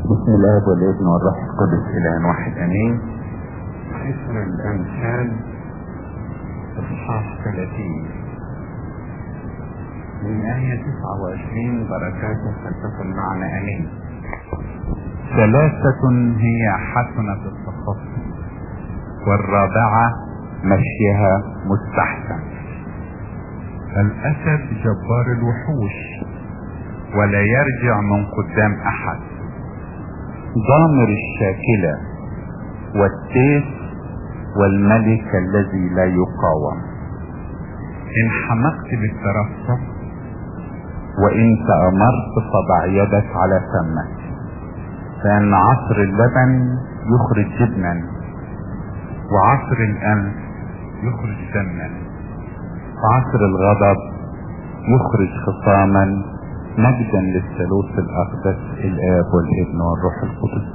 بسم الله والابن والروح القدس اله واحد امين اسم الامثال اصحاح 30 من آية 29 بركاته فتكن معنا امين ثلاثة هي حسنة التخصص والرابعة مشيها مستحسن الاسد جبار الوحوش ولا يرجع من قدام احد ضامر الشاكلة والتيس والملك الذي لا يقاوم ان حمقت بالترفه وان تأمرت فضع يدك على فمك فان عصر اللبن يخرج جبنا وعصر الانف يخرج دما وعصر الغضب يخرج خصاما مجدا للثالوث الاقدس الاب والابن والروح القدس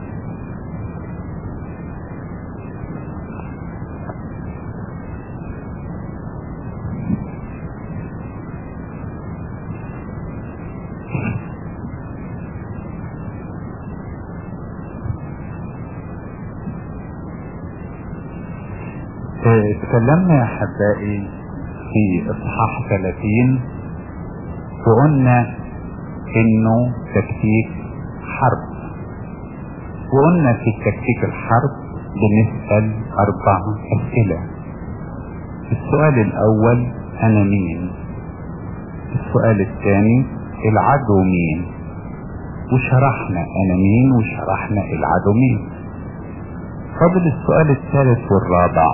اتكلمنا يا احبائي في اصحاح 30 وقلنا انه تكتيك حرب وقلنا في تكتيك الحرب بنسأل اربع اسئلة السؤال الاول انا مين السؤال الثاني العدو مين وشرحنا انا مين وشرحنا العدو مين فاضل السؤال الثالث والرابع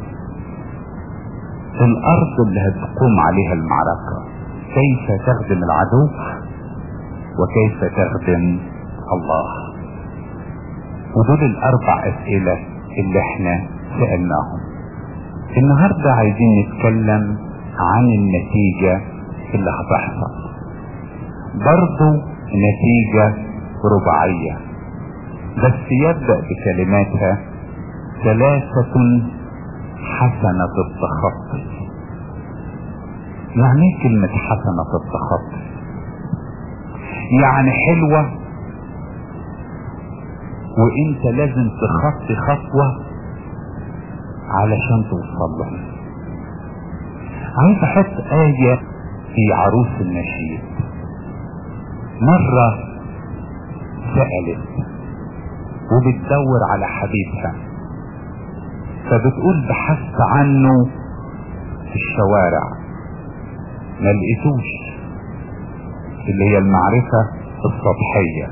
الارض اللي هتقوم عليها المعركة كيف تخدم العدو وكيف تخدم الله ودول الاربع اسئلة اللي احنا سألناهم النهاردة عايزين نتكلم عن النتيجة اللي هتحصل برضو نتيجة رباعية بس يبدأ بكلماتها ثلاثة حسنة التخطي يعني ايه كلمة حسنة التخطي يعني حلوة وانت لازم تخطي خطوة علشان توصل لها عايز احط آية في عروس النشيد مرة سألت وبتدور على حبيبها فبتقول بحثت عنه في الشوارع ما لقيتوش اللي هي المعرفة السطحية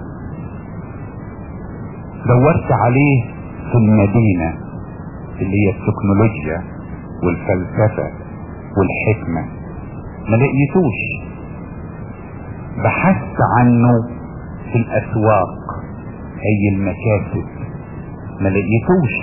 دورت عليه في المدينة اللي هي التكنولوجيا والفلسفة والحكمة ما لقيتوش بحثت عنه في الاسواق اي المكاتب ما لقيتوش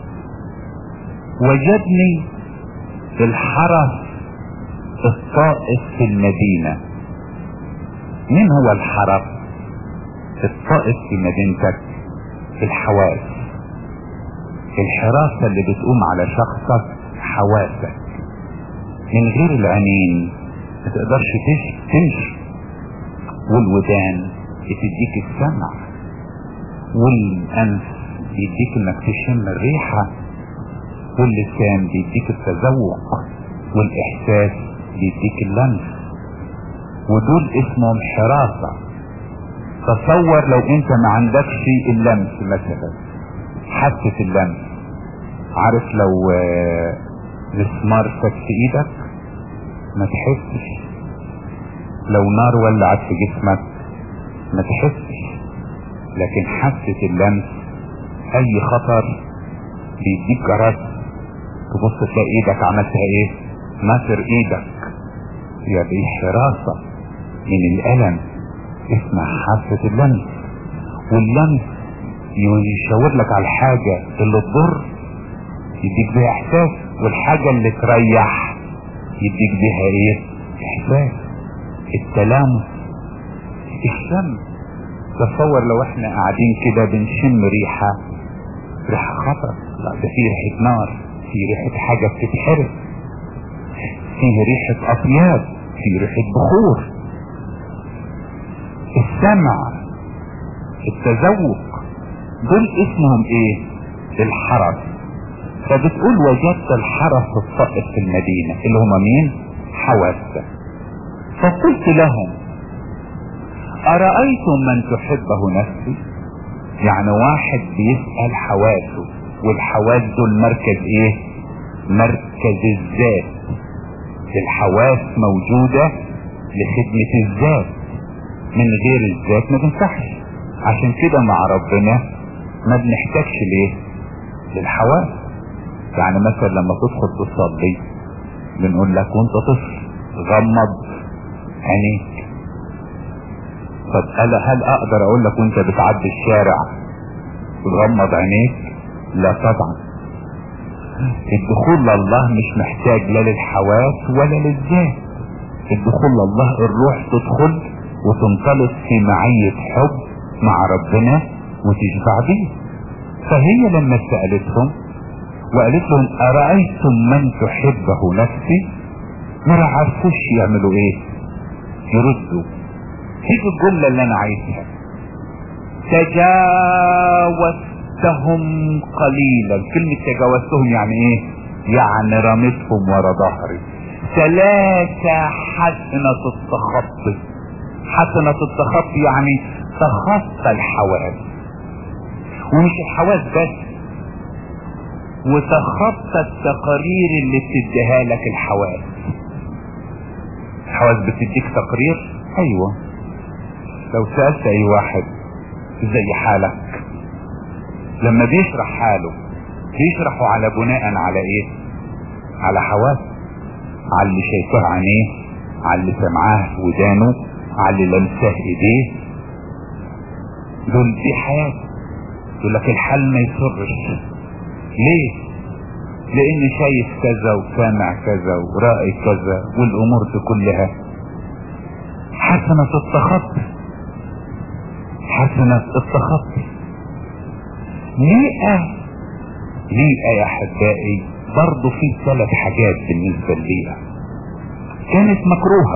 وجدني في الحرس الطائف في المدينة مين هو الحرس الطائف في مدينتك الحواس الحراسة اللي بتقوم على شخصك حواسك من غير العينين ما تقدرش تمشي والودان بتديك السمع والانف بيديك انك تشم الريحة واللسان بيديك التذوق والاحساس بيديك اللمس ودول اسمهم حراسة تصور لو انت ما عندكش اللمس مثلا حاسة اللمس عارف لو مسمار فك في ايدك ما تحسش لو نار ولعت في جسمك ما تحسش لكن حاسة اللمس اي خطر بيديك جرس تبص تلاقي ايدك عملتها ايه ناصر ايدك يا دي حراسة من الالم اسمها حاسة اللمس واللمس يشاور لك على الحاجة اللي تضر يديك بيها احساس والحاجة اللي تريح يديك بيها ايه احساس التلامس الشم تصور لو احنا قاعدين كده بنشم ريحة ريحة خطر لا ده فيه ريحة نار فيه ريحة حاجة بتتحرق فيه ريحة اطياب فيه ريحة بخور السمع التذوق دول اسمهم ايه الحرس فبتقول وجدت الحرس الصائف في المدينة اللي هم مين حواسة فقلت لهم أرأيتم من تحبه نفسي يعني واحد بيسأل حواسه والحواس دول مركز ايه مركز الذات الحواس موجودة لخدمة الذات من غير الذات ما تنفعش عشان كده مع ربنا ما بنحتاجش ليه للحواس يعني مثلا لما تدخل تصلي بنقول لك وانت طفل غمض عينيك طب انا هل اقدر اقول لك وانت بتعدي الشارع تغمض عينيك لا طبعا الدخول لله مش محتاج لا للحواس ولا للذات الدخول لله الروح تدخل وتنطلق في معية حب مع ربنا وتشبع بيه فهي لما سألتهم وقالت لهم أرأيتم من تحبه نفسي ما عرفوش يعملوا ايه يردوا هذه الجملة اللي انا عايزها تجاوزتهم قليلا كلمة تجاوزتهم يعني ايه يعني رميتهم ورا ظهري ثلاثة حسنة التخطي حسنة التخطي يعني تخطى الحواس ومش الحواس بس وتخطى التقارير اللي بتديها لك الحواس الحواس بتديك تقرير ايوه لو سألت اي واحد زي حالك لما بيشرح حاله بيشرحه على بناء على ايه على حواس على اللي شايفاه عينيه على اللي سمعاه ودانه على اللي لمساه ايديه دول دي حياة يقول لك الحال ما يسرش ليه لان شايف كذا وسامع كذا ورائي كذا والامور دي كلها حسنة التخطي حسنة التخطي ليئة ليئة يا احبائي برضو في ثلاث حاجات بالنسبة لليئة كانت مكروهة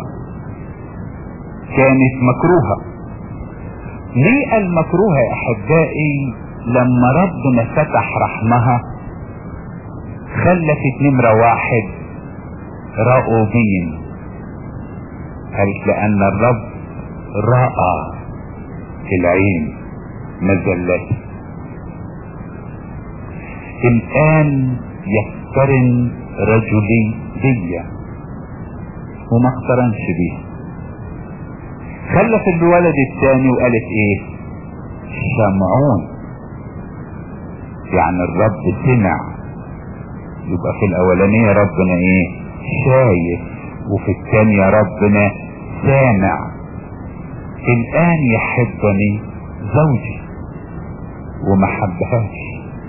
كانت مكروهة ليئة المكروهة يا احبائي لما ربنا فتح رحمها خلفت نمرة واحد رأوبين قالت لأن الرب رأى العين مزلتي الآن يقترن رجلي بيا وما اقترنش بيه خلف الولد الثاني وقالت ايه شمعون يعني الرب سمع يبقى في الاولانية ربنا ايه شايف وفي الثانية ربنا سامع الان يحبني زوجي وما حبهاش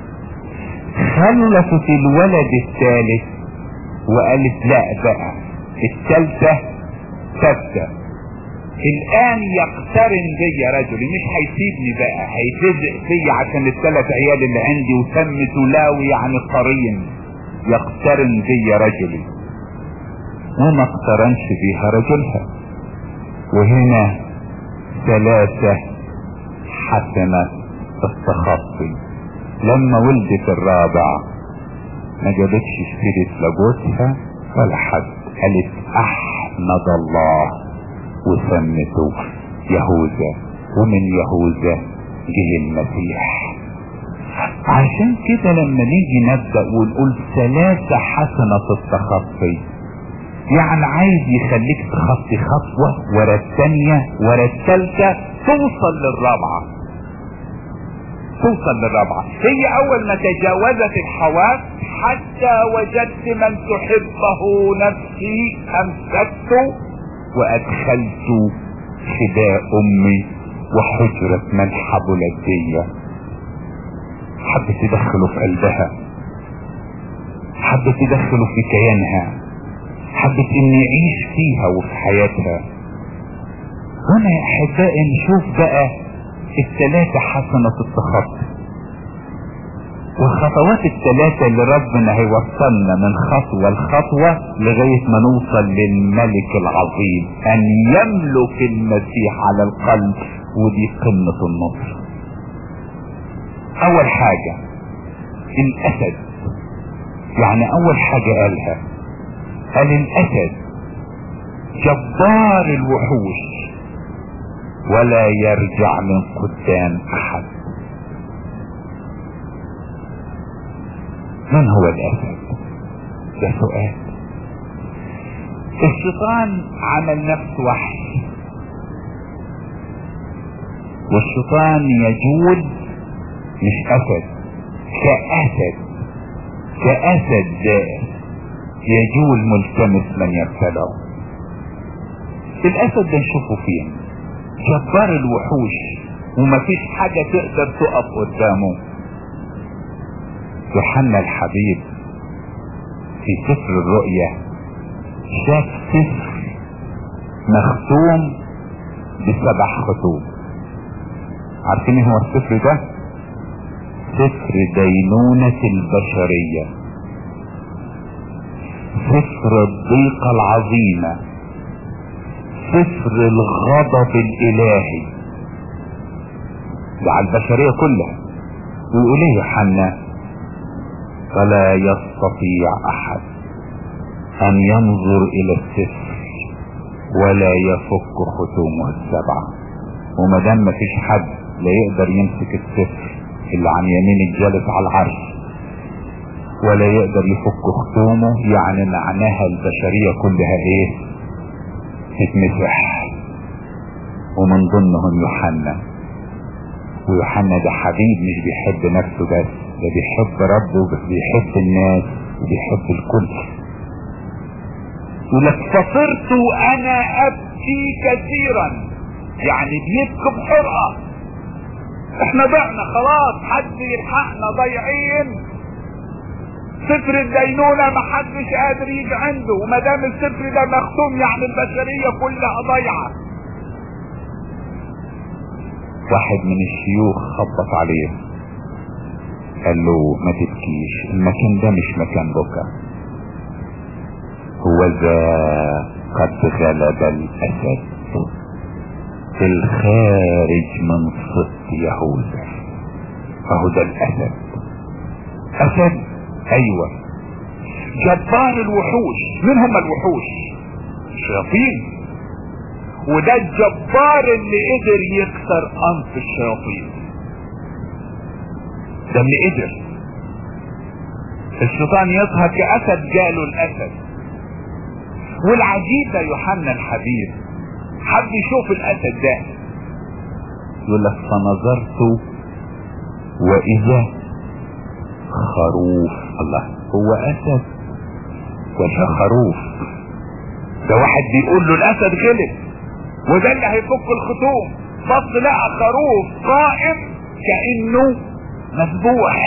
خلفت الولد الثالث وقالت لا بقى الثالثة تبدأ الان يقترن بيا رجلي مش هيسيبني بقى هيتلزق فيا عشان الثلاث عيال اللي عندي وسمته لاوي يعني قرين يقترن بيا رجلي وما اقترنش بيها رجلها وهنا ثلاثة حسنة التخطي لما ولدت الرابع ما جابتش سيرة لجوزها ولا حد قالت احمد الله وسمته يهوذا ومن يهوذا جه المسيح عشان كده لما نيجي نبدأ ونقول ثلاثة حسنة التخطي يعني عايز يخليك تخطي خطوة ورا الثانية ورا الثالثة توصل للرابعة توصل للرابعة هي اول ما تجاوزت الحواس حتى وجدت من تحبه نفسي امسكته وادخلت خداء امي وحجرة من حبلت بيا حبت تدخله في قلبها حبت تدخله في كيانها حبت ان يعيش فيها وفي حياتها هنا يا احبائي نشوف بقى الثلاثة حسنة التخطي والخطوات الثلاثة اللي ربنا هيوصلنا من خطوة لخطوة لغاية ما نوصل للملك العظيم ان يملك المسيح على القلب ودي قمة النصر اول حاجة الاسد يعني اول حاجة قالها قال الاسد جبار الوحوش ولا يرجع من قدام احد من هو الاسد ده سؤال الشيطان عمل نفسه وحش والشيطان يجول مش اسد كاسد كاسد يجول ملتمس من يبتلعه الاسد ده نشوفه فين جبار الوحوش ومفيش حاجة تقدر تقف قدامه يوحنا الحبيب في سفر الرؤيا شاف سفر مختوم بسبع خطوط عارفين هو السفر ده سفر دينونة البشرية سفر الضيقة العظيمة سفر الغضب الالهي ده على البشرية كلها ويقول ايه يوحنا فلا يستطيع احد ان ينظر الى السفر ولا يفك ختومه السبعة وما دام مفيش حد لا يقدر يمسك السفر اللي عن يمين الجالس على العرش ولا يقدر يفك ختومه يعني معناها البشرية كلها ايه تتمسح ومن ضمنهم يوحنا ويوحنا ده حبيب مش بيحب نفسه بس ده بيحب ربه بس بيحب الناس وبيحب الكل ولك فصرت انا ابكي كثيرا يعني بيبكي بحرقة احنا ضعنا خلاص حد يلحقنا ضايعين سفر الدينونة ما حدش قادر يجي عنده وما دام السفر ده مختوم يعني البشرية كلها ضايعة واحد من الشيوخ خبط عليه قال له ما تبكيش المكان ده مش مكان بكى هو ذا قد غلب الاسد في الخارج من صدق يهوذا فهو ده الاسد اسد ايوه جبار الوحوش من هم الوحوش الشياطين وده الجبار اللي قدر يكسر انف الشياطين ده اللي قدر الشيطان يظهر كاسد جاله الاسد والعجيب يا يوحنا الحبيب حب يشوف الاسد ده يقول لك فنظرت واذا خروف الله هو اسد ولا خروف ده واحد بيقول له الاسد غلب وده اللي هيفك الخطوم بص لقى خروف قائم كانه مذبوح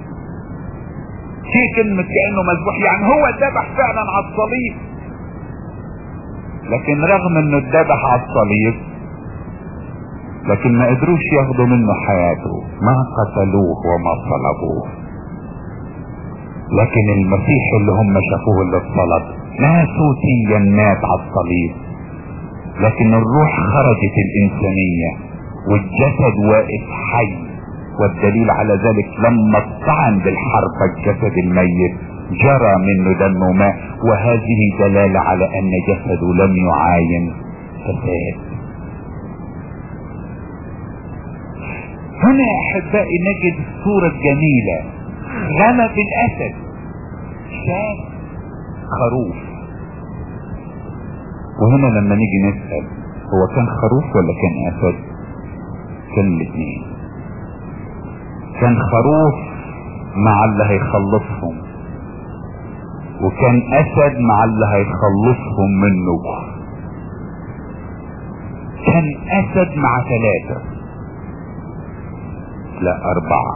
في كلمة كأنه مذبوح يعني هو اتذبح فعلا على الصليب لكن رغم انه اتذبح على الصليب لكن ما قدروش ياخدوا منه حياته ما قتلوه وما صلبوه لكن المسيح اللي هم شافوه اللي اتصلب ناسوتيا مات على الصليب لكن الروح خرجت الانسانية والجسد واقف حي والدليل على ذلك لما اطعن بالحرب الجسد الميت جرى منه دم وماء وهذه دلالة على ان جسده لم يعاين فساد هنا يا احبائي نجد الصورة الجميلة غلب الاسد شاف خروف وهنا لما نيجي نسأل هو كان خروف ولا كان اسد كان الاثنين كان خروف مع اللي هيخلصهم وكان اسد مع اللي هيخلصهم منه كان اسد مع ثلاثة لا اربعة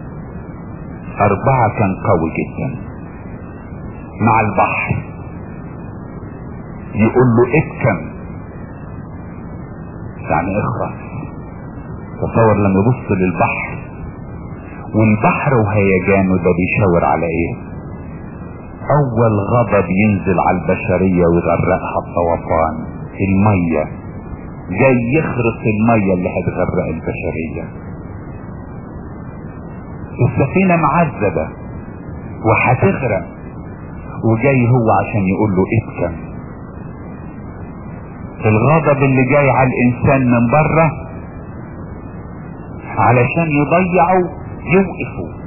اربعة كان قوي جدا مع البحر يقول له اتكم يعني اخرس تصور لما يبص للبحر والبحر وهيجانه ده بيشاور على ايه اول غضب ينزل على البشرية ويغرقها الطوفان المية جاي يخرس المية اللي هتغرق البشرية السفينة معذبة وهتغرق وجاي هو عشان يقول له اتكم الغضب اللي جاي على الانسان من بره علشان يضيعه يوقفه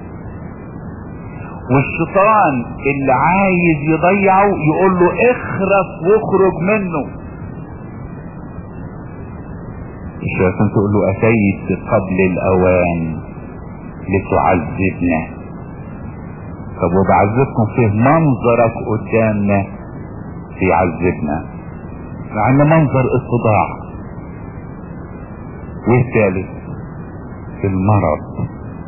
والشيطان اللي عايز يضيعه يقول له اخرس واخرج منه الشيطان تقول له اتيت قبل الاوان لتعذبنا طب وبعذبكم فيه منظرك قدامنا بيعذبنا مع ان منظر اتضاع والثالث المرض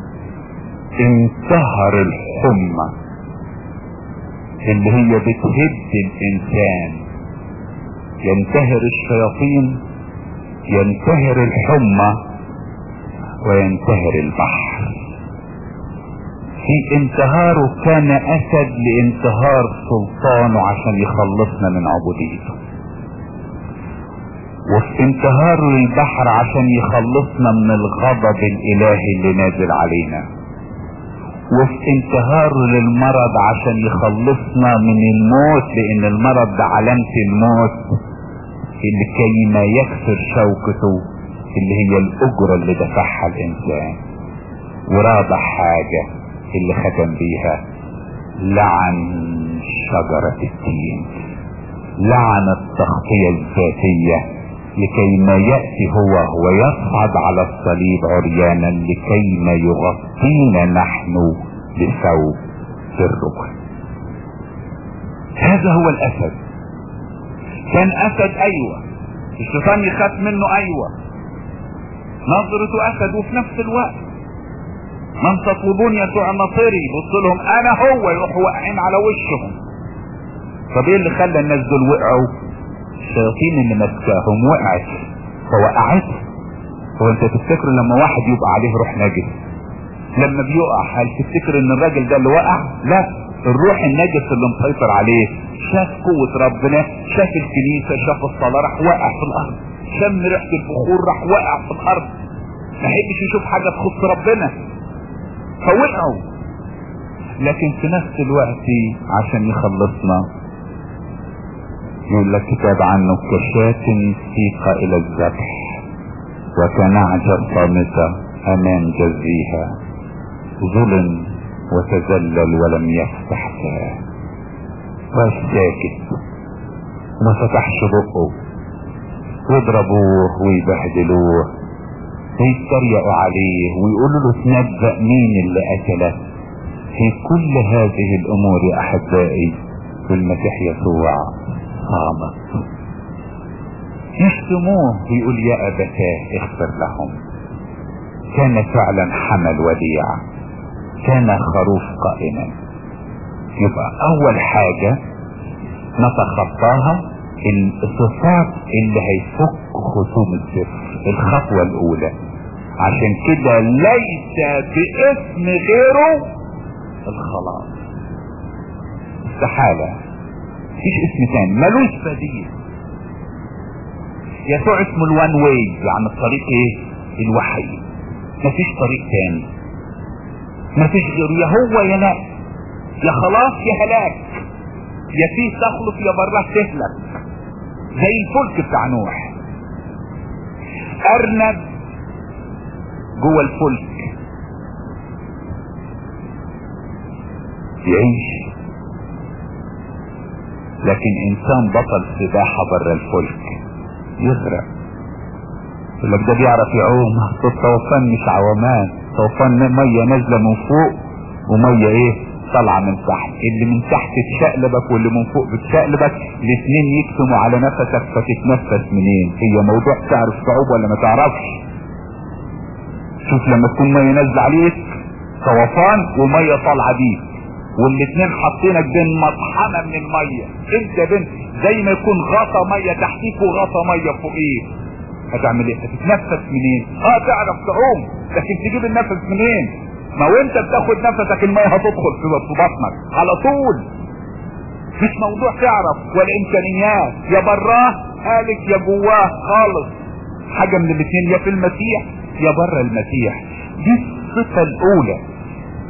انتهر الحمى اللي هي بتهد الانسان ينتهر الشياطين ينتهر الحمى وينتهر البحر في انتهاره كان اسد لانتهار سلطانه عشان يخلصنا من عبوديته وفي انتهاره للبحر عشان يخلصنا من الغضب الالهي اللي نازل علينا وفي انتهاره للمرض عشان يخلصنا من الموت لان المرض ده علامة الموت اللي كي ما يكسر شوكته اللي هي الاجرة اللي دفعها الانسان ورابع حاجة اللي ختم بيها لعن شجرة التين لعن التغطية الذاتية لكي ما يأتي هو ويصعد على الصليب عريانا لكي ما يغطينا نحن بثوب الركن هذا هو الاسد كان اسد ايوه الشيطان يخاف منه ايوه نظرته اسد وفي نفس الوقت من تطلبون يسوع النصيري بص لهم انا هو يروحوا واقعين على وشهم طب ايه اللي خلى الناس دول وقعوا الشياطين اللي ماسكاهم وقعت فوقعت هو انت تفتكر لما واحد يبقى عليه روح نجس لما بيقع هل تفتكر ان الراجل ده اللي وقع لا الروح النجس اللي مسيطر عليه شاف قوة ربنا شاف الكنيسة شاف الصلاة راح وقع في الارض شم ريحة البخور راح وقع في الارض ما يحبش يشوف حاجة تخص ربنا فوقعوا لكن في نفس الوقت عشان يخلصنا يقول لك كتاب عنه كشاة سيق الى الذبح وكنعجة صامتة امام جزيها ظلم وتذلل ولم يفتح فاه والساكت وما فتحش بقه ويضربوه ويبهدلوه ويتريقوا عليه ويقولوا له تنبأ مين اللي قتله في كل هذه الامور يا احبائي والمسيح يسوع صامت يشتموه ويقول يا ابتاه اغفر لهم كان فعلا حمل وديع كان خروف قائما يبقى اول حاجة نتخطاها الصفات اللي هيفك خصوم السفر الخطوة الاولى عشان كده ليس باسم غيره الخلاص استحالة مفيش اسم تاني ملوش بديل يسوع اسمه الوان واي يعني الطريق ايه الوحيد مفيش طريق تاني مفيش غيره يا هو يا لا يا خلاص يا هلاك يا فيه تخلص يا براه تهلك زي الفلك بتاع نوح ارنب جوه الفلك يعيش لكن انسان بطل سباحة بره الفلك يغرق يقول لك ده بيعرف يعوم الطوفان مش عومان طوفان مية نازلة من فوق ومية ايه طالعة من تحت اللي من تحت تشقلبك واللي من فوق بتشقلبك الاثنين يكتموا على نفسك فتتنفس منين هي موضوع تعرف صعوبة ولا ما تعرفش شوف لما تكون مية نازلة عليك طوفان ومية طالعة بيك والاثنين حاطينك بين مطحنة من المية انت بين زي ما يكون غطا مية تحتيك وغطا مية فوقيك هتعمل ايه هتتنفس منين اه تعرف تعوم لكن تجيب النفس منين ما وانت بتاخد نفسك المية هتدخل في بطنك على طول مش موضوع تعرف ولا امكانيات يا براه هالك يا جواه خالص حاجة من الاثنين يا في المسيح يا بره المسيح دي الصفة الاولى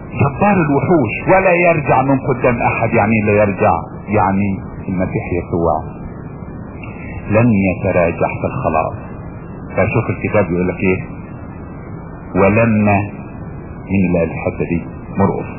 جبار الوحوش ولا يرجع من قدام احد يعني لا يرجع يعني المسيح يسوع لن يتراجع في الخلاص فشوف الكتاب يقول لك ايه ولما مين اللي قال الحته دي مرقص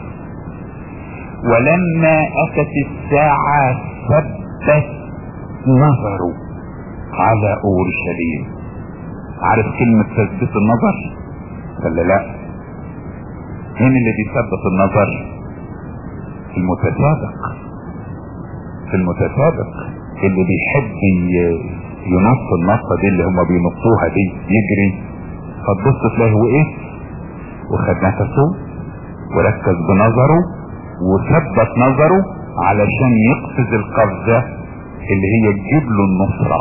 ولما اتت الساعة ثبت نظروا على اورشليم عارف كلمة تثبيت النظر ولا لا مين اللي بيثبت النظر المتسابق المتسابق اللي بيحب ينص النصة دي اللي هم بينصوها دي يجري فتبص تلاقيه وقف وخد نفسه وركز بنظره وثبت نظره علشان يقفز القفزة اللي هي تجيب له النصرة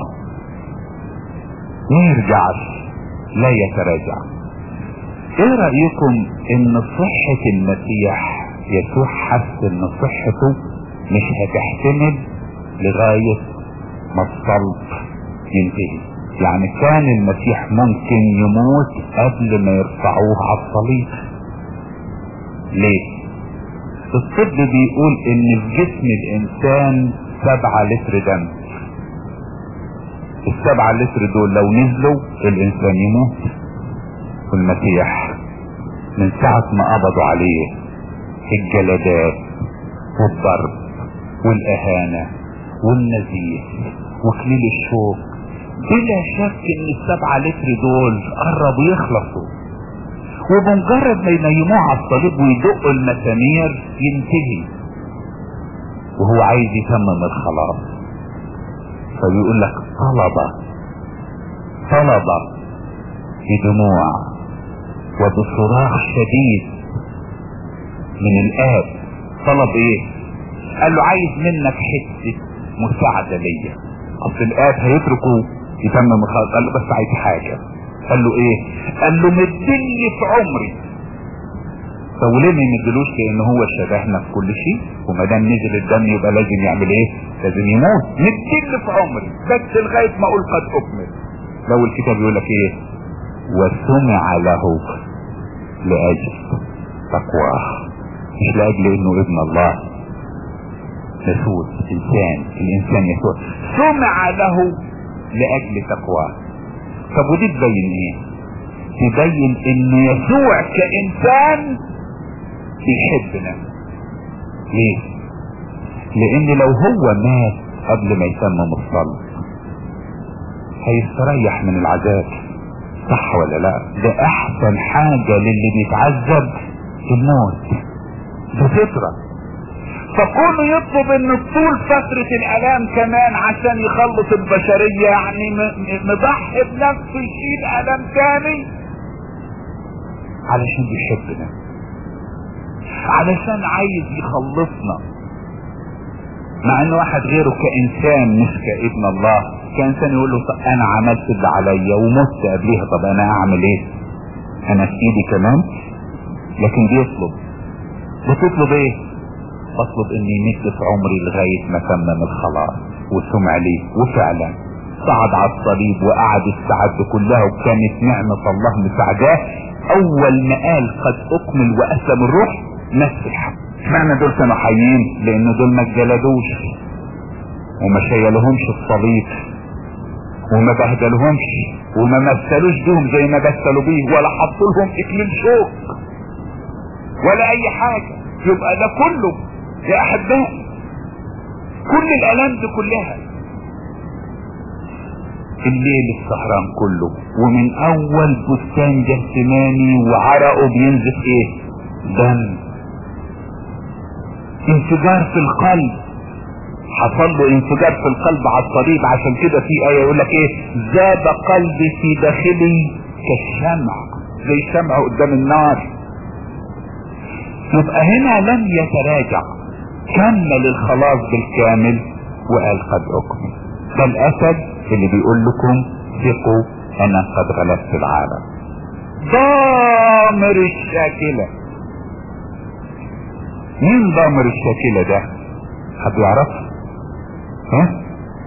ما يرجعش لا يتراجع ايه رأيكم ان صحة المسيح يسوع حس ان صحته مش هتحتمل لغاية ما الصلب ينتهي يعني كان المسيح ممكن يموت قبل ما يرفعوه على الصليب ليه الطب بيقول ان في جسم الانسان سبعة لتر دم السبعة لتر دول لو نزلوا الانسان يموت والمسيح من ساعة ما قبضوا عليه الجلدات والضرب والاهانة والنزيف وكليل الشوك بلا شك ان السبعة لتر دول قربوا يخلصوا وبمجرد ما ينيموه على الصليب ويدقوا المسامير ينتهي وهو عايز يتمم الخلاص فبيقول لك طلب طلب بدموع وبصراخ شديد من الاب طلب ايه قال له عايز منك حته مساعده ليا اصل الاب هيتركه يتمم الخلاص قال له بس عايز حاجه قال له ايه قال له مدلي في عمري طب وليه ما يمدلوش لان هو شبهنا في كل شيء وما دام نزل الدم يبقى لازم يعمل ايه لازم يموت مدلي في عمري بس لغايه ما اقول قد اكمل لو الكتاب يقول لك ايه وسمع له لاجل تقواه مش لاجل انه ابن الله يسوع انسان الانسان يسوع سمع له لاجل تقواه طب ودي تبين ايه تبين ان يسوع كانسان بيحبنا ليه لان لو هو مات قبل ما يتمم الصلب هيستريح من العذاب صح ولا لا ده احسن حاجة للي بيتعذب الموت ده فطرة فكونه يطلب ان طول فترة الالام كمان عشان يخلص البشرية يعني مضحي بنفسه يشيل الام تاني علشان بيحبنا علشان عايز يخلصنا مع ان واحد غيره كانسان مش كابن الله كانسان يقول له طب انا عملت اللي عليا ومت قبليها طب انا اعمل ايه انا في ايدي كمان لكن بيطلب بتطلب ايه بطلب اني يمد في عمري لغاية ما تمم الخلاص وسمع لي وفعلا صعد على الصليب وقعد الساعات دي كلها وكانت نعمة الله مساعداه اول ما قال قد اكمل واسلم الروح نفس الحق معنى دول كانوا حيين لان دول ما اتجلدوش وما شيلهمش الصليب وما بهدلهمش وما مثلوش بيهم زي ما مثلوا بيه ولا حطوا لهم اكليل شوك ولا اي حاجة يبقى ده كله يا احباء كل الالام دي كلها الليل السهران كله ومن اول بستان جسماني وعرقه بينزف ايه دم انفجار في القلب حصل له انفجار في القلب على الصليب عشان كده في ايه يقول لك ايه ذاب قلبي في داخلي كالشمع زي الشمع قدام النار يبقى هنا لم يتراجع كمل الخلاص بالكامل وقال قد اكمل ده الاسد اللي بيقول لكم ثقوا انا قد غلبت العالم ضامر الشاكلة مين ضامر الشاكلة ده حد يعرف ها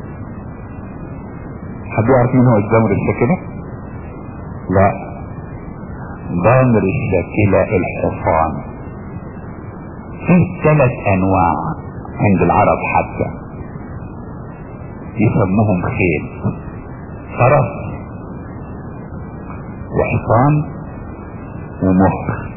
حد يعرف مين هو الضامر الشاكلة لا ضامر الشاكلة الحصان في ثلاث انواع عند العرب حتى يسموهم خيل فرس وحصان ومهر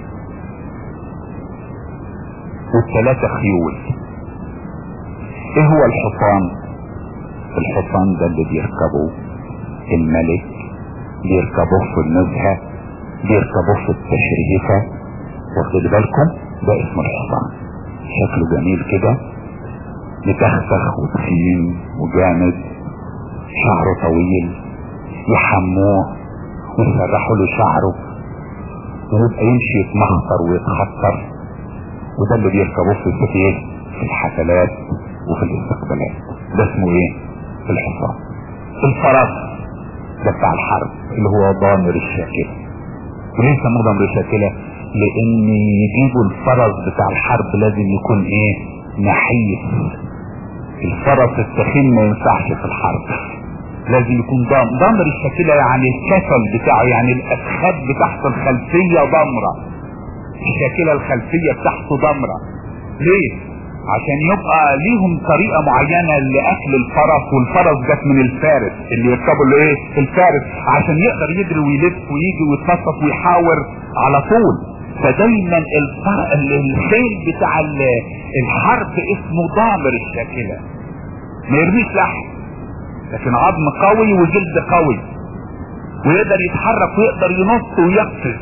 والثلاثة خيول ايه هو الحصان الحصان ده اللي بيركبه الملك بيركبوه في النزهة بيركبوه في التشريفة واخد بالكم ده اسمه الحصان شكله جميل كده متخسخ وتخين وجامد شعره طويل يحموه ويسرحوا له شعره ويبقى يمشي يتمخطر ويتخطر وده اللي بيركبوه في السفيه في الحفلات وفي الاستقبالات ده اسمه ايه الحصان الفرس ده بتاع الحرب اللي هو ضامر الشاكلة وليه يسموه ضامر الشاكلة لان يجيبوا الفرس بتاع الحرب لازم يكون ايه نحيف الفرس التخين ما ينفعش في الحرب لازم يكون ضام ضمر الشاكلة يعني الكسل بتاعه يعني الاسخاب بتاعت الخلفية ضمرة الشاكلة الخلفية بتاعته ضمرة ليه عشان يبقى ليهم طريقة معينة لأكل الفرس والفرس جت من الفارس اللي يركبوا اللي ايه الفارس عشان يقدر يجري ويلف ويجي ويتنطط ويحاور على طول فدايما الفر... الخيل بتاع الحرب اسمه ضامر الشاكلة ما يرميش لحم لكن عظم قوي وجلد قوي ويقدر يتحرك ويقدر ينط ويقفز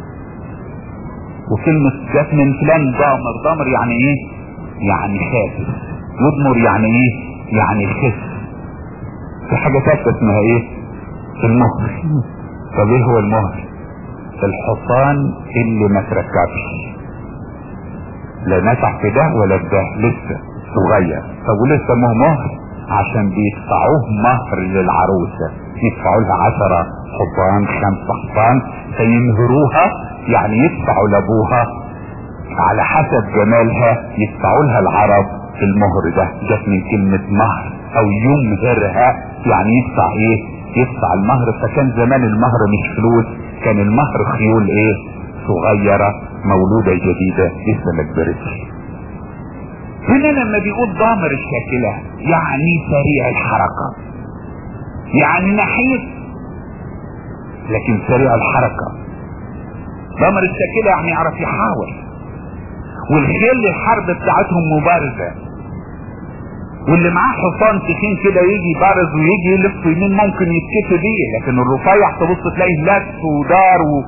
وكلمة جت من فلان ضامر ضامر يعني ايه يعني خاسس يضمر يعني ايه يعني خس في حاجة ثالثة اسمها ايه المهر طب ايه هو المهر الحصان اللي ما تركبش لا نفع في ده ولا في ده لسه صغير طب وليه سموه مهر عشان بيدفعوه مهر للعروسة يدفعوا لها عشرة حصان خمسة حصان فينهروها يعني يدفعوا لابوها على حسب جمالها يدفعوا لها العرب المهر ده جت من كلمة مهر او يمهرها يعني يدفع ايه يدفع المهر فكان زمان المهر مش فلوس كان المهر خيول ايه صغيرة مولودة جديدة لسه ما كبرتش هنا لما بيقول ضامر الشاكلة يعني سريع الحركة يعني نحيف لكن سريع الحركة ضامر الشاكلة يعني يعرف يحاول والخيل الحرب بتاعتهم مبارزة واللي معاه حصان تخين كده يجي بارز ويجي يلف يمين ممكن يتكفي بيه لكن الرفيع تبص تلاقيه لف ودار و...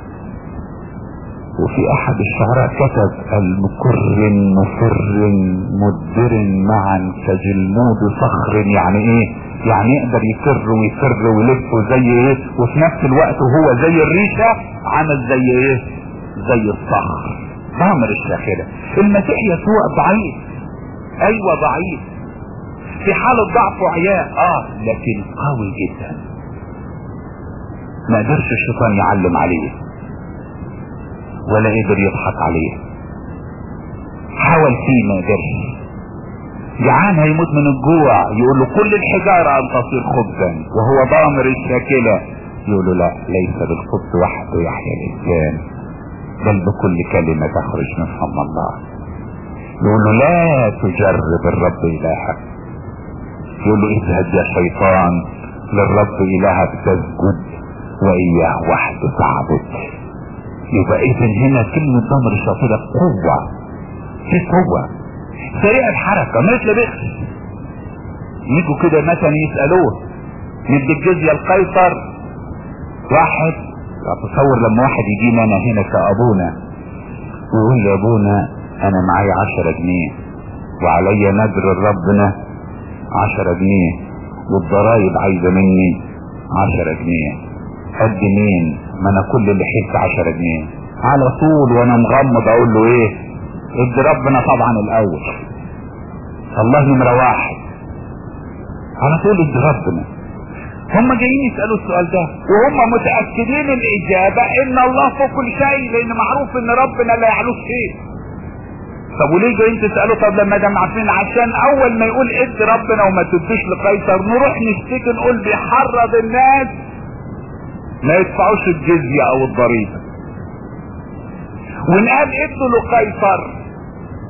وفي احد الشعراء كتب المكر مفر مدبر معا كجلمود صخر يعني ايه يعني يقدر يفر ويفر ويلف زي ايه وفي نفس الوقت وهو زي الريشة عمل زي ايه زي الصخر ضامر الشاخرة المسيح يسوع ضعيف ايوه ضعيف في حالة ضعف وعياء اه لكن قوي جدا ما قدرش الشيطان يعلم عليه ولا قدر يضحك عليه حاول فيه ما قدرش جعان هيموت من الجوع يقول له كل الحجارة ان تصير خبزا وهو ضامر الشاكلة يقول له لا ليس بالخبز وحده يحيا الانسان بل بكل كلمة تخرج من فم الله يقول له لا تجرب الرب الهك يقول له اذهب يا شيطان للرب الهك تسجد واياه وحده تعبد يبقى اذا هنا كلمة ضمر الشاطرة قوة في قوة سريع الحركة ما يتلبخش يجوا كده مثلا يسألوه ندي الجزية القيصر واحد اتصور لما واحد يجينا انا هنا كابونا ويقول لي ابونا انا معايا عشرة جنيه وعليا نذر ربنا عشرة جنيه والضرايب عايزة مني عشرة جنيه قد مين ما انا كل اللي حيلت عشرة جنيه على طول وانا مغمض اقول له ايه ادي ربنا طبعا الاول الله نمرة واحد على طول ادي ربنا هم جايين يسألوا السؤال ده وهم متأكدين الإجابة إن الله فوق كل شيء لأن معروف إن ربنا لا يعلوه شيء طب وليه جايين تسألوا طب لما دام عارفين عشان أول ما يقول ادي ربنا وما تديش لقيصر نروح نشتكي نقول بيحرض الناس ما يدفعوش الجزية أو الضريبة ونقال ادوا لقيصر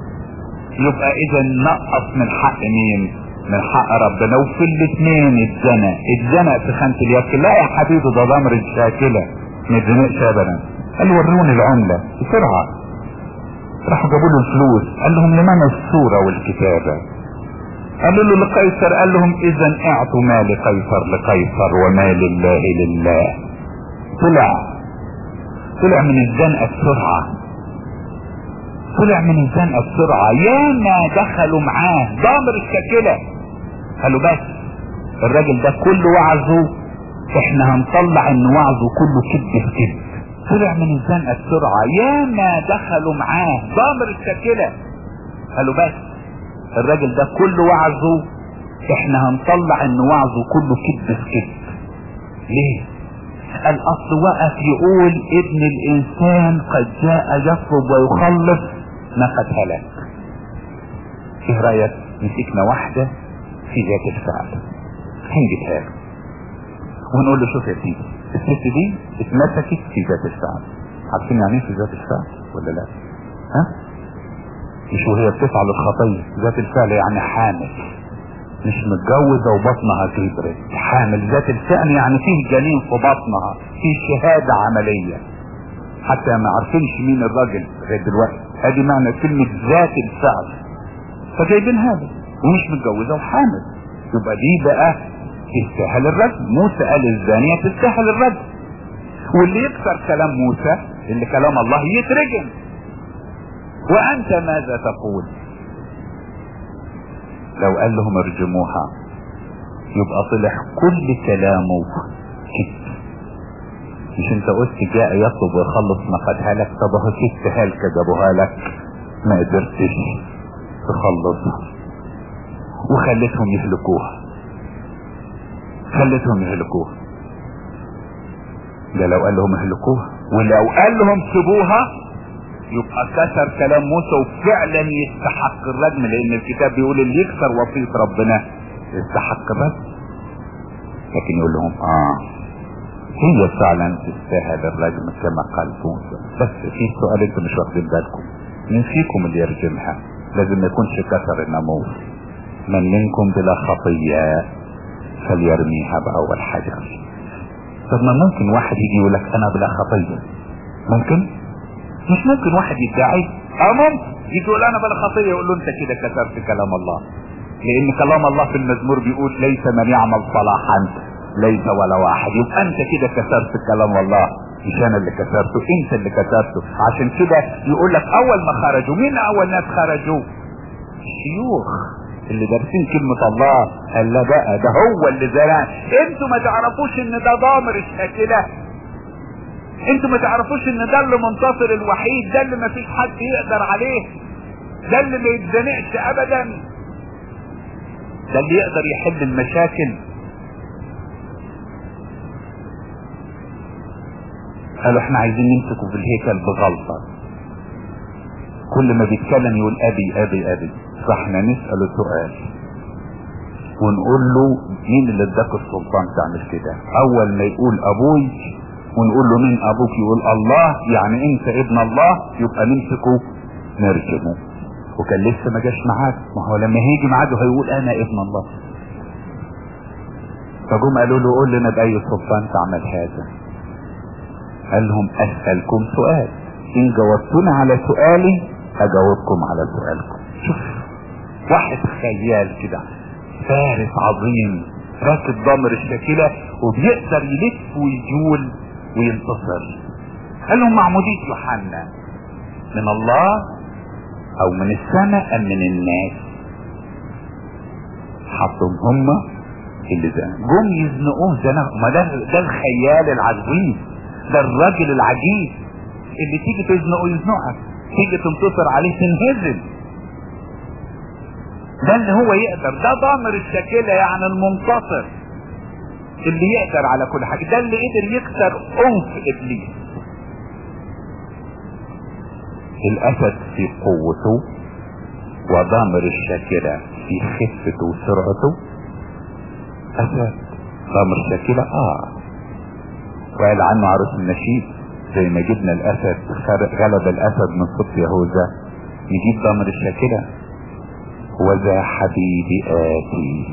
يبقى اذا نقص من حق مين من حق ربنا وفي الاثنين اتزنق اتزنق في خانة اليد لا يا حبيبي ده ضمر الشاكلة ما يتزنقش ابدا قال وروني العملة بسرعة راحوا جابوا له الفلوس قال لهم لمن الصورة والكتابة قالوا له لقيصر قال لهم اذا اعطوا ما لقيصر لقيصر وما لله لله طلع طلع من الزنقة بسرعة طلع من الزنقة بسرعة ياما دخلوا معاه ضامر الشاكلة قالوا بس الراجل ده كل وعظه احنا هنطلع ان وعظه كله كذب في كذب طلع من الزنقة بسرعة ياما دخلوا معاه ضامر الشاكلة قالوا بس الراجل ده كل وعظه احنا هنطلع ان وعظه كله كذب في كذب ليه الاصل وقف يقول ابن الانسان قد جاء يطلب ويخلص ما قد هلك ايه رايك مسكنا واحدة في ذات الفعل هنجيبها له ونقول له شوف يا سيدي الست دي اتمسكت في ذات الفعل عارفين يعني ايه في ذات الفعل ولا لا ها مش وهي بتفعل الخطية ذات الفعل يعني حامل مش متجوزة وبطنها كبرت حامل ذات الفعل يعني فيه جنين في بطنها فيه شهادة عملية حتى ما عارفينش مين الراجل لغاية دلوقتي ادي معنى كلمة ذات الفعل فجايبين هذا ومش متجوزة وحامل يبقى دي بقى تستاهل الرجل موسى قال الزانية تستاهل الرجل واللي يكسر كلام موسى اللي كلام الله يترجم وانت ماذا تقول لو قال لهم ارجموها يبقى طلع كل كلامه كذب مش انت قلت جاء يطلب ويخلص ما قد هلك طب اهو ست هلكه جابوها لك ما قدرتش تخلصها وخلتهم يهلكوها خلتهم يهلكوها ده لو قال لهم اهلكوها ولو قال لهم سيبوها يبقى كسر كلام موسى وفعلا يستحق الرجم لان الكتاب بيقول اللي يكسر وصية ربنا يستحق الرجم لكن يقول لهم اه هي فعلا تستاهل الرجم كما قال موسى بس في سؤال انتم مش واخدين بالكم مين فيكم اللي يرجمها لازم ما يكونش كسر الناموس من منكم بلا خطية فليرميها بأول حجر طب ما ممكن واحد يجي يقول لك انا بلا خطية ممكن مش ممكن واحد يدعي اه ممكن يجي يقول انا بلا خطية يقول له انت كده كسرت كلام الله لان كلام الله في المزمور بيقول ليس من يعمل صلاحا ليس ولا واحد يبقى انت كده كسرت كلام الله مش انا اللي كسرته انت اللي كسرته عشان كده يقول لك اول ما خرجوا مين اول ناس خرجوا الشيوخ اللي دارسين كلمة الله قال لا بقى ده هو اللي زرع انتوا ما تعرفوش ان ده ضامر الشاكلة انتوا ما تعرفوش ان ده اللي منتصر الوحيد ده اللي ما فيش حد يقدر عليه ده اللي ما يتزنقش ابدا ده اللي يقدر يحل المشاكل قالوا احنا عايزين نمسكه في الهيكل بغلطة كل ما بيتكلم يقول ابي ابي ابي فاحنا نسأله سؤال ونقول له مين اللي اداك السلطان تعمل كده اول ما يقول ابوي ونقول له مين ابوك يقول الله يعني انت ابن الله يبقى نمسكه نرجمه وكان لسه ما جاش معاك ما هو لما هيجي معاده هيقول انا ابن الله فجم قالوا له قول لنا باي سلطان تعمل هذا قال لهم اسألكم سؤال ان جاوبتوني على سؤالي اجاوبكم على سؤالكم شوف واحد خيال كده فارس عظيم راكب ضمر الشاكلة وبيقدر يلف ويجول وينتصر قال لهم معمودية يوحنا من الله او من السماء ام من الناس حطهم هم اللي زنقوا جم يزنقوه زنقوا ما ده ده الخيال العجيب ده الراجل العجيب اللي تيجي تزنقه يزنقك تيجي تنتصر عليه تنهزم ده اللي هو يقدر ده ضامر الشاكلة يعني المنتصر اللي يقدر على كل حاجة ده اللي قدر يكسر انف ابليس الاسد في قوته وضامر الشاكلة في خفته وسرعته اسد ضامر الشاكلة اه وقال عنه عروس النشيد زي ما جبنا الاسد غلب الاسد من صوت يهوذا نجيب ضامر الشاكلة وذا حبيبي آتي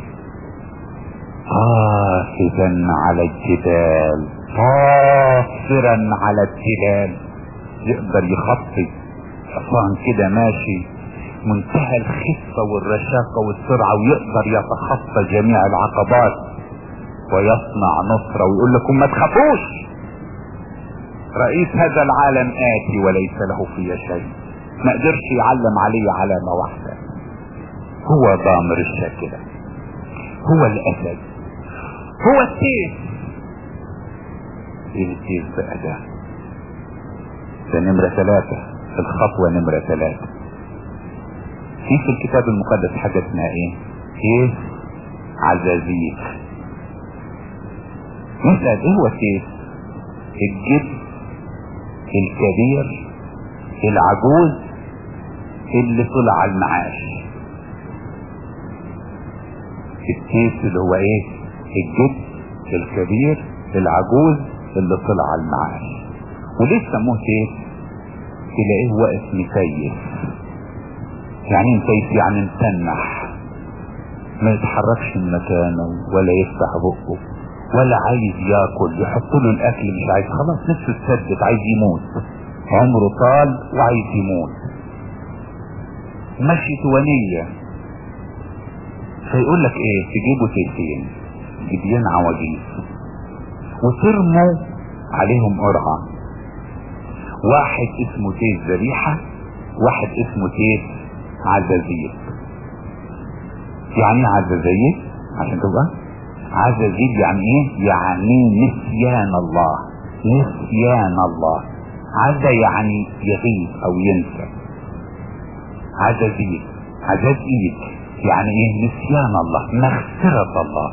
طافزا على الجبال طافرا على التلال يقدر يخطي حصان كده ماشي منتهى الخفة والرشاقة والسرعة ويقدر يتخطى جميع العقبات ويصنع نصرة ويقول لكم ما تخافوش رئيس هذا العالم آتي وليس له في شيء ما قدرش يعلم عليه علامة واحدة هو ضامر الشاكلة هو الأسد هو السيف ايه السيف بقى ده ده نمرة ثلاثة الخطوة نمرة ثلاثة في في الكتاب المقدس حاجة اسمها ايه سيف عزازيل نسأل ايه هو سيف الجد الكبير العجوز اللي طلع على المعاش السيف اللي هو ايه الجد الكبير العجوز اللي طلع على المعاش وليه سموه سيف تلاقيه واقف مكيف يعني ايه مكيف يعني متنح ما يتحركش من مكانه ولا يفتح بقه ولا عايز ياكل يحط له الاكل مش عايز خلاص نفسه اتثبت عايز يموت عمره طال وعايز يموت مشيت ونية فيقول لك ايه تجيبوا سيفين جديان عواجيز وترموا عليهم قرعة واحد اسمه سيف ذبيحة واحد اسمه سيف عزازيل يعني ايه عزازيل عشان تبقى عزازيل يعني ايه يعني نسيان الله نسيان الله عزا يعني يغيب او ينسى عزازيل عزازيل يعني ايه نسيان الله مغفرة الله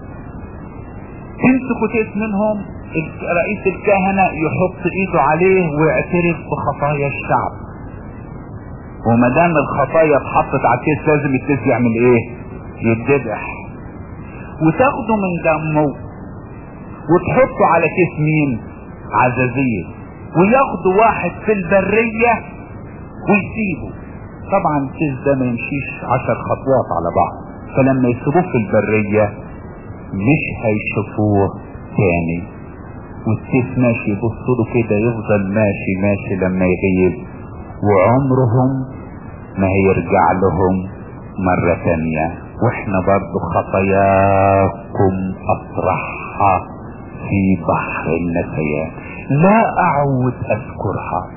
تمسكوا تيس منهم رئيس الكهنة يحط ايده عليه ويعترف بخطايا الشعب وما دام الخطايا اتحطت على الكيس لازم الكيس يعمل ايه يتذبح وتاخده من دمه وتحطه على كيس مين عزازيل وياخدوا واحد في البرية ويسيبه طبعا الكيس ده ما يمشيش عشر خطوات على بعض فلما يسيبوه في البرية مش هيشوفوه تاني والسيف ماشي يبصوا له كده يفضل ماشي ماشي لما يغيب وعمرهم ما هيرجع لهم مرة تانية واحنا برضو خطاياكم اطرحها في بحر النسيان لا اعود اذكرها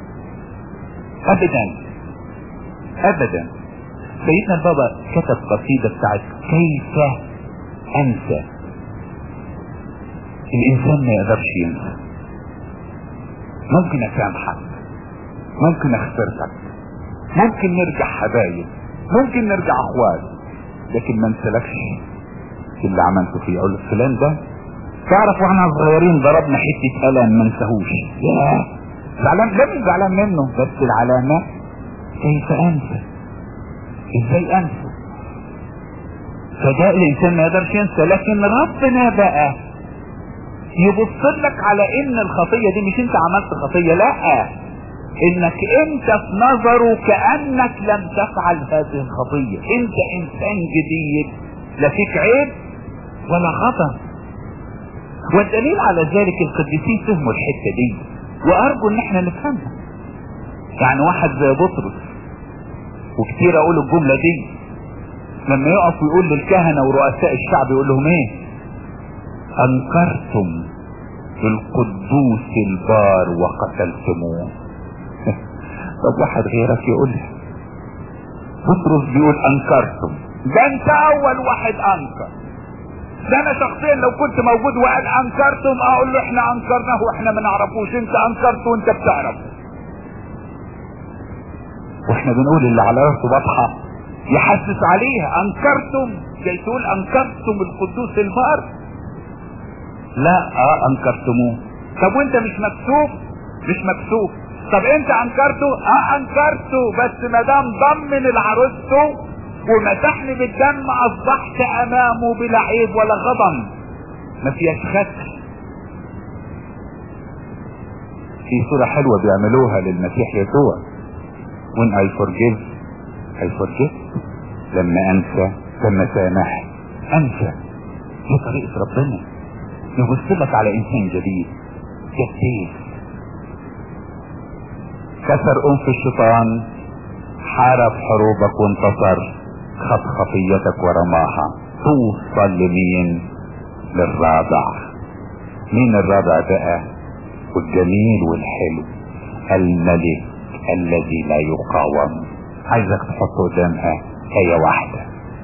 ابدا ابدا سيدنا البابا كتب قصيدة بتاعت كيف انسى الانسان ما يقدرش ينسى ممكن اسامحك ممكن اغفرك ممكن نرجع حبايب ممكن نرجع اخوات لكن ما انسلكش اللي عملته فيه اقول فلان ده تعرف واحنا صغيرين ضربنا حته قلم ما انساهوش ياه زعلان لا مش زعلان منه بس العلامه كيف انسى ازاي انسى فده الانسان ما يقدرش ينسى لكن ربنا بقى يبص لك على ان الخطيه دي مش انت عملت خطيه لا انك انت في نظره كانك لم تفعل هذه الخطيه انت انسان جديد لا فيك عيب ولا غضب والدليل على ذلك القديسين فهموا الحته دي وارجو ان احنا نفهمها يعني واحد زي بطرس وكتير اقول الجمله دي لما يقف ويقول للكهنه ورؤساء الشعب يقول لهم ايه انكرتم القدوس البار وقتلتموه طب واحد غيرك يقولها بطرس بيقول انكرتم ده انت اول واحد انكر ده انا شخصيا لو كنت موجود وقال انكرتم اقول له احنا انكرناه واحنا ما نعرفوش انت انكرت وانت بتعرف واحنا بنقول اللي على راسه بطحه يحسس عليها انكرتم زي تقول انكرتم القدوس البار لا اه انكرتموه طب وانت مش مكسوف مش مكسوف طب انت انكرته اه انكرته بس ما دام ضمن العروسته ومسحني بالدم اصبحت امامه بلا عيب ولا غضن ما فيهاش خسر في صورة حلوة بيعملوها للمسيح يسوع when I forgive I forget لما انسى لما سامح انسى دي طريقة ربنا يبص لك على انسان جديد جديد كسر انف الشيطان حارب حروبك وانتصر خد خطيتك ورماها توصل لمين للرابع مين الرابع بقى والجميل والحلو الملك الذي لا يقاوم عايزك تحط قدامها آية واحدة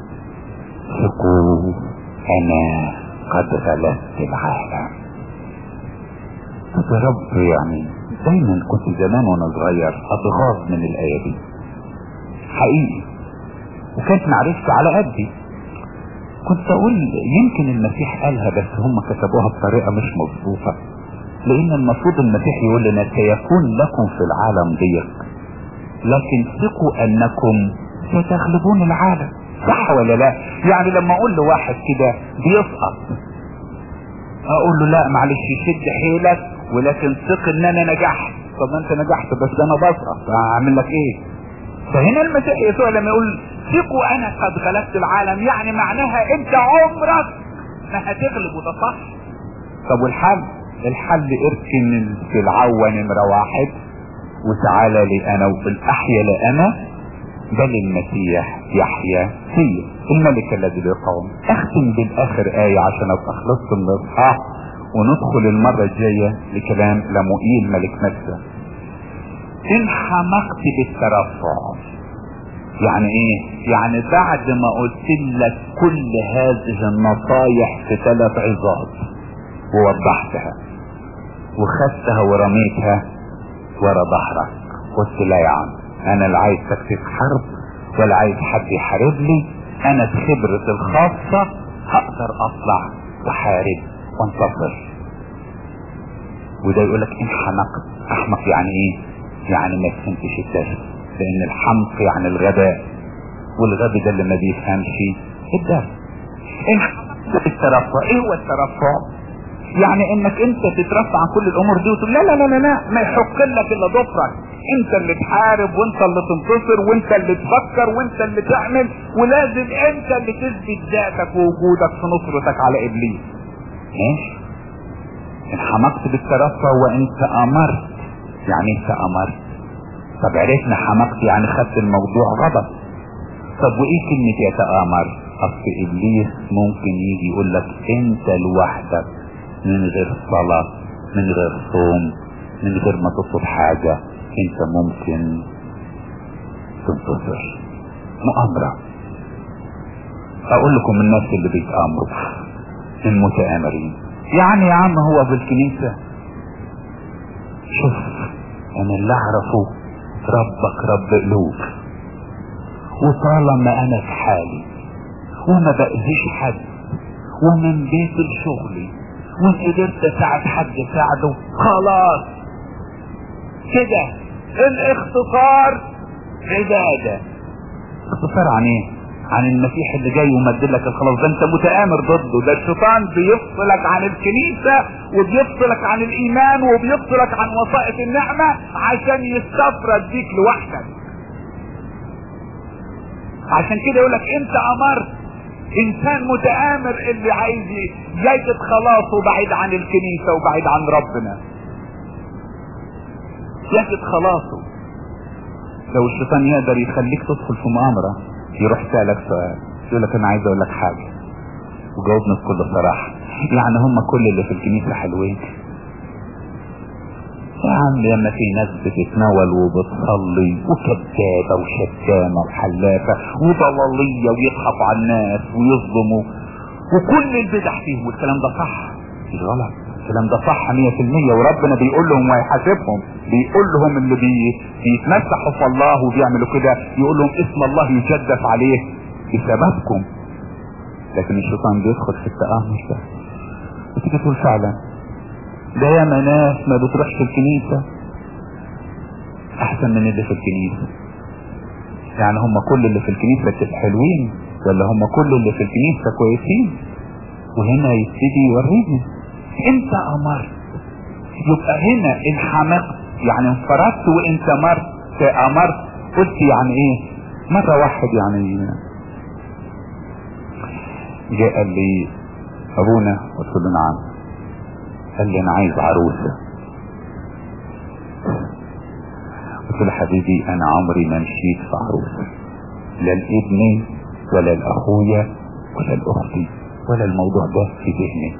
ثقوا أنا قد غلبت العالم يا رب يعني دايما كنت زمان وانا صغير اتغاظ من الآية دي حقيقي وكانت معرفتي على قدي كنت اقول يمكن المسيح قالها بس هم كتبوها بطريقة مش مظبوطة لان المفروض المسيح يقول لنا سيكون لكم في العالم ضيق لكن ثقوا انكم ستغلبون العالم صح ولا لا يعني لما اقول لواحد كده بيسقط اقول له لا معلش شد حيلك ولكن ثق ان انا نجحت طب ما انت نجحت بس انا بسقط هعمل لك ايه فهنا المسيح يسوع لما يقول ثقوا انا قد غلبت العالم يعني معناها انت عمرك ما هتغلب وده صح طب والحل الحل اركن في العوة نمرة واحد وتعالى لي انا وفي الاحيا لانا بل المسيح يحيا فيا الملك الذي يقوم اختم بالاخر آية عشان ابقى خلصت من الاصحاح وندخل المرة الجاية لكلام لمؤيل ملك مكة ان حمقت بالترفع يعني ايه يعني بعد ما قلت لك كل هذه النصايح في ثلاث عظات ووضحتها وخدتها ورميتها ورا ظهرك قلت لا يا عم انا لا عايز تكتيك حرب ولا عايز حد يحارب لي انا بخبرتي الخاصة هقدر اطلع واحارب وانتصر وده يقول لك ان حمقت احمق يعني ايه يعني ما فهمتش الدرس لان الحمق يعني الغباء والغبي ده اللي ما بيفهمش الدرس ان حمقت الترفع ايه هو الترفع يعني انك انت تترفع عن كل الامور دي وتقول لا لا لا لا, لا ما يحق لك الا ضفرك انت اللي تحارب وانت اللي تنتصر وانت اللي تفكر وانت اللي تعمل ولازم انت اللي تثبت ذاتك ووجودك في نصرتك على ابليس ماشي ان حمقت بالترفع وانت امرت يعني انت امرت طب عرفنا حمقت يعني خدت الموضوع غضب طب وايه كلمة يتآمر اصل ابليس ممكن يجي يقول لك انت لوحدك من غير صلاة من غير صوم من غير ما تطلب حاجة انت ممكن تنتصر مؤامرة اقول لكم الناس اللي بيتآمروا المتآمرين يعني يا عم هو في الكنيسة شوف انا اللي اعرفه ربك رب قلوب وطالما انا في حالي وما بأذيش حد ومن بيت لشغلي وان قدرت اساعد حد ساعده خلاص كده الاختصار عبادة اختصار عن ايه عن المسيح اللي جاي ومدد لك الخلاص ده انت متآمر ضده ده الشيطان بيفصلك عن الكنيسة وبيفصلك عن الايمان وبيفصلك عن وسائط النعمة عشان يستفرد بيك لوحدك عشان كده يقول لك انت امرت انسان متآمر اللي عايز يجد خلاصه بعيد عن الكنيسة وبعيد عن ربنا يجد خلاصه لو الشيطان يقدر يخليك تدخل في مؤامرة يروح سألك سؤال يقول لك انا عايز اقول لك حاجة وجاوبنا بكل صراحة يعني هم كل اللي في الكنيسة حلوين يا عم لما في ناس بتتناول وبتصلي وكذابة وشتامة وحلافة وضلالية ويضحكوا على الناس ويظلموا وكل البدع فيهم والكلام ده صح مش غلط الكلام ده صح 100% وربنا بيقول لهم ويحاسبهم بيقول لهم اللي بي بيتمسحوا في الله وبيعملوا كده يقول لهم اسم الله يجدف عليه بسببكم لكن الشيطان بيدخل في التآمر ده وتيجي تقول فعلا ده ياما ناس ما بتروحش الكنيسة احسن من اللي في الكنيسة يعني هم كل اللي في الكنيسة حلوين ولا هم كل اللي في الكنيسة كويسين وهنا يبتدي يوريني انت امرت يبقى هنا انحمقت يعني انفردت وانت امرت امرت قلت يعني ايه مرة واحد يعني جاء قال لي ابونا قلت له نعم قال لي انا عايز عروسه قلت له حبيبي انا عمري ما مشيت في عروسه لا لابني ولا لاخويا ولا لاختي ولا الموضوع ده في ذهني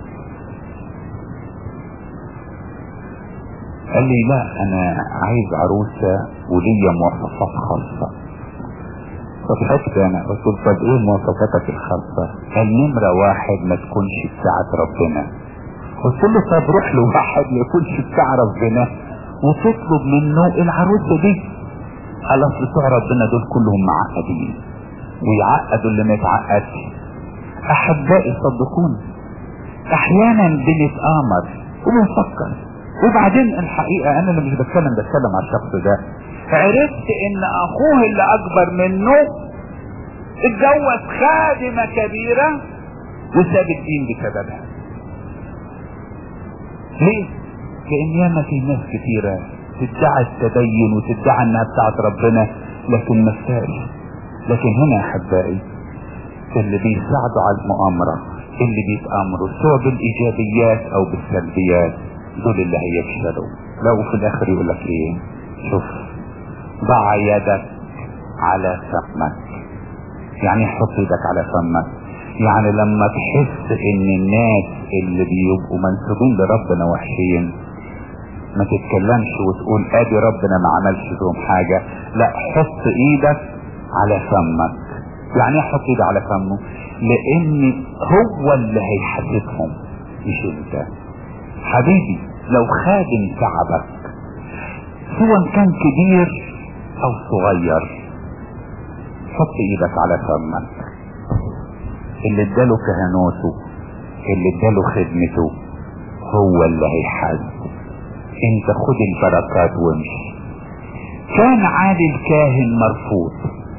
قال لي لا انا عايز عروسه وليا مواصفات خاصه فضحكت انا قلت له طب ايه مواصفاتك الخاصه قال نمره واحد ما تكونش بتاعت ربنا قلت له طب روح لواحد ما يكونش بتاع ربنا وتطلب منه العروسه دي خلاص بتوع ربنا دول كلهم معقدين ويعقدوا اللي ما يتعقدش احبائي صدقوني احيانا بنتآمر وبنفكر وبعدين الحقيقة انا اللي مش بتكلم بتكلم على الشخص ده عرفت ان اخوه اللي اكبر منه اتجوز خادمة كبيرة وساب الدين بسببها ليه لان ياما في ناس كثيرة تدعي التدين وتدعي انها بتاعت ربنا لكن ما لكن هنا يا احبائي اللي بيساعدوا على المؤامرة اللي بيتآمروا سواء بالايجابيات او بالسلبيات دول اللي هيفشلوا لو في الاخر يقول لك ايه شوف ضع يدك على فمك يعني حط يدك على فمك يعني لما تحس ان الناس اللي بيبقوا منسوبين لربنا وحشين ما تتكلمش وتقول ادي ربنا ما عملش فيهم حاجة لا حط ايدك على فمك يعني ايه حط ايدك على فمه لان هو اللي هيحاسبهم مش انت حبيبي لو خادم تعبك سواء كان كبير او صغير حط ايدك على فمك اللي اداله كهنوته اللي اداله خدمته هو اللي هيحاسبه انت خد البركات وامشي كان عالي الكاهن مرفوض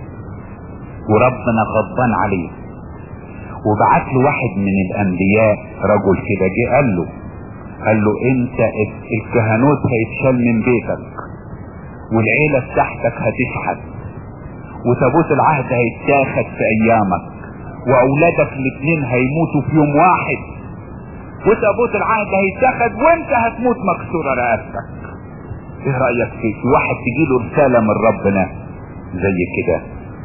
وربنا غضبان عليه وبعت له واحد من الانبياء رجل كده جه قال له قال له انت الكهنوت هيتشال من بيتك والعيلة بتاعتك هتشحت وتابوت العهد هيتاخد في ايامك واولادك الاثنين هيموتوا في يوم واحد وتابوت العهد هيتاخد وانت هتموت مكسورة رقبتك ايه رأيك فيه في واحد تجيله رسالة من ربنا زي كده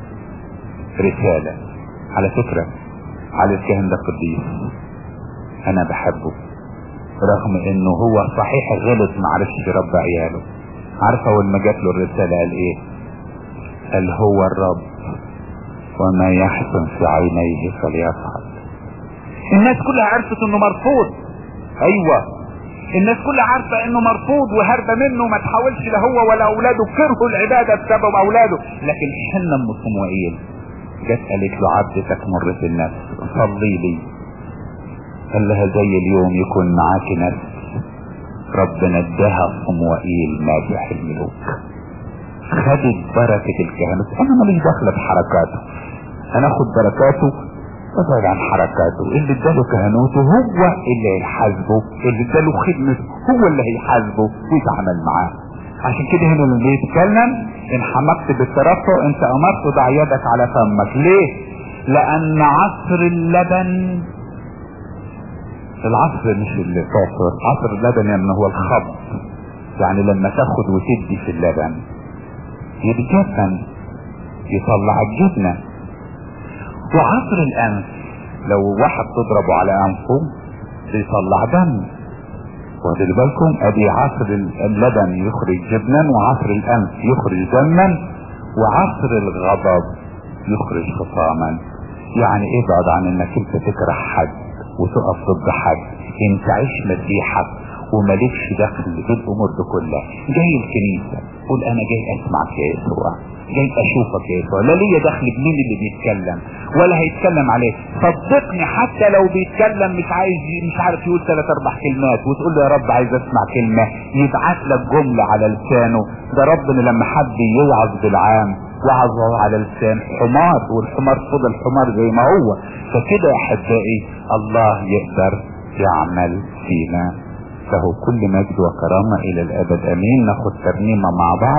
رسالة على فكرة على الكاهن ده قديس انا بحبه رغم انه هو صحيح غلط ما عرفش يربى عياله عارف اول ما جات له الرسالة قال ايه قال هو الرب وما يحسن في عينيه فليفعل الناس كلها عرفت انه مرفوض ايوه الناس كلها عارفة انه مرفوض وهربة منه ما تحاولش لا هو ولا اولاده كرهوا العبادة بسبب اولاده لكن حنا ام صموئيل جت قالت له عبدتك مرة النفس صلي لي قال لها زي اليوم يكون معاك نفس ربنا اداها صموئيل مادح الملوك خدت بركة الكهنوت انا ماليش داخلة بحركاته انا اخد بركاته وابعد عن حركاته اللي اداله كهنوته هو اللي هيحاسبه اللي اداله خدمته هو اللي هيحاسبه ويتعامل معاه عشان كده هنا لما بيتكلم ان حمقت بالترفع انت امرت ضع يدك على فمك ليه لان عصر اللبن العصر مش الفاصر عصر اللبن يعني هو الخبط يعني لما تاخد وتدي في اللبن يتجبن يطلع الجبنة وعصر الانف لو واحد تضربه على انفه بيطلع دم واخدوا بالكم ادي عصر اللبن يخرج جبنا وعصر الانف يخرج دما وعصر الغضب يخرج خصاما يعني ابعد عن انك انت تكره حد وتقف ضد حد انت عيش مسيحك ومالكش دخل بالامور دي كلها جاي الكنيسة قول انا جاي اسمعك يا يسوع جاي اشوفك يا يسوع لا ليا دخل بمين اللي بيتكلم ولا هيتكلم عليه صدقني حتى لو بيتكلم مش عايز مش عارف يقول ثلاث اربع كلمات وتقول له يا رب عايز اسمع كلمة يبعت لك جملة على لسانه ده ربنا لما حب يوعظ بالعام وعظه على لسان حمار والحمار فضل حمار زي ما هو فكده يا احبائي الله يقدر يعمل فينا له كل مجد وكرامة الى الابد امين ناخد ترنيمة مع بعض